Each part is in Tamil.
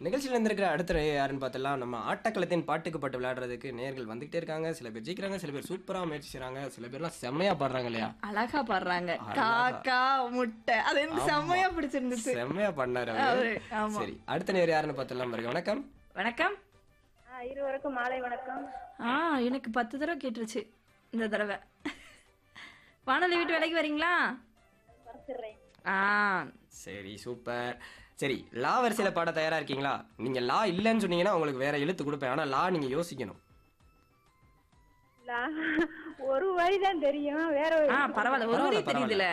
நிகழ்ச்சியில் இருந்திருக்கிற அடுத்த நேயர் யாருன்னு பார்த்தலாம் நம்ம ஆட்டக்களத்தின் பாட்டுக்கு பாட்டு விளையாடுறதுக்கு நேர்கள் வந்துகிட்டே இருக்காங்க சில பேர் ஜெயிக்கிறாங்க சில பேர் சூப்பரா முயற்சி செய்றாங்க சில பேர்லாம் செம்மையா பாடுறாங்க இல்லையா அழகா பாடுறாங்க அழகா. காக்கா முட்டை அது எனக்கு ஆமா. செம்மையா பிடிச்சிருந்துச்சு செம்மையா பண்ணாரு அவரு. அவரு, ஆமா. சரி அடுத்த நேர் யாருன்னு பார்த்தலாம் பாருங்க வணக்கம் வணக்கம் ஆ, இருவருக்கும் மாலை வணக்கம் ஆ எனக்கு பத்து தடவை கேட்டுருச்சு இந்த தடவை வானொலி வீட்டு வேலைக்கு வரீங்களா வரைச்சிடுறேன் ஆ சரி சூப்பர் சரி லா வரிசையில பாட தயாரா இருக்கீங்களா நீங்க லா இல்லைன்னு சொன்னீங்கன்னா உங்களுக்கு வேற எழுத்து கொடுப்பேன் ஆனா லா நீங்க யோசிக்கணும் லா- ஒரு வரி தான் தெரியும் வேற ஒரு ஆ பரவாயில்ல ஒரு வரி பரவாயில்ல, தெரியுதுல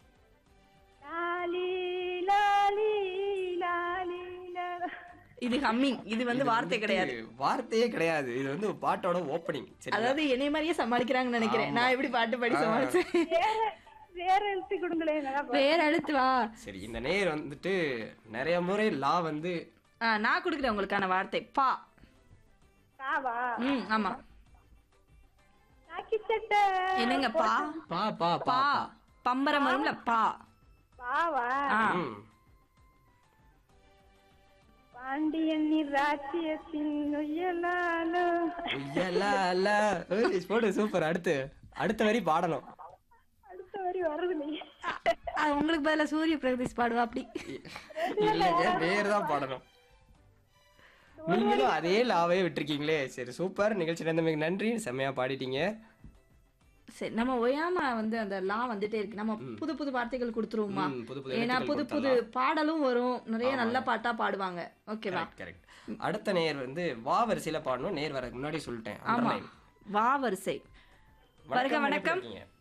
லாலி லாலி லாலி லா. இது ஹம்மிங் இது வந்து இது வார்த்தை வந்துட்டு கிடையாது வார்த்தையே கிடையாது இது வந்து ஒரு பாட்டோட ஓப்பனிங் சரி அதாவது என்னைய மாதிரியே சமாளிக்கிறாங்கன்னு நினைக்கிறேன் நான் எப்படி பாட்டு பாடி ஆ. சமாளிச்சேன் வேற வேற எழுத்து கொடுங்களேன் நல்லா பா- வேற எழுத்து வா சரி இந்த நேர் வந்துட்டு நிறைய முறை லா வந்து ஆ, நான் கொடுக்குறேன் உங்களுக்கான வார்த்தை பா காவா ம் ஆமா நாக்கி சட்டை என்னங்க பா பா பா பா பா பம்பரம் வரும்ல பா பாவா ஆ ம். பாண்டியன் ராஜ்யத்தின் நொய்யலாலோ ஐயலா, அல்லா. ஏய், போடு சூப்பர் அடுத்து அடுத்த வரி பாடணும் அடுத்த வரி வருது நீ ஆ, உங்களுக்கு பதிலா சூரிய பிரகதீஷ் பாடுவா அப்படி இல்லைங்க வேறு தான் பாடணும் நீங்களும் அதே லாவே விட்டுருக்கீங்களே சரி சூப்பர் நிகழ்ச்சி நடந்தமைக்கு நன்றி செம்மையா பாடிட்டீங்க சரி நம்ம ஒயாம வந்து அந்த லா வந்துட்டே இருக்கு நம்ம புது புது வார்த்தைகள் கொடுத்துருவோமா ம், புது புது ஏன்னா எழுத்துக்கள் புது புது பாடலும் வரும் நிறைய நல்ல பாட்டா பாடுவாங்க ஓகேவா கரெக்ட் அடுத்த நேர் வந்து வா வரிசையில பாடணும் நேர் வர முன்னாடி சொல்லிட்டேன் ஆமா underline. வா வரிசை வருக வணக்கம் இருக்கீங்க?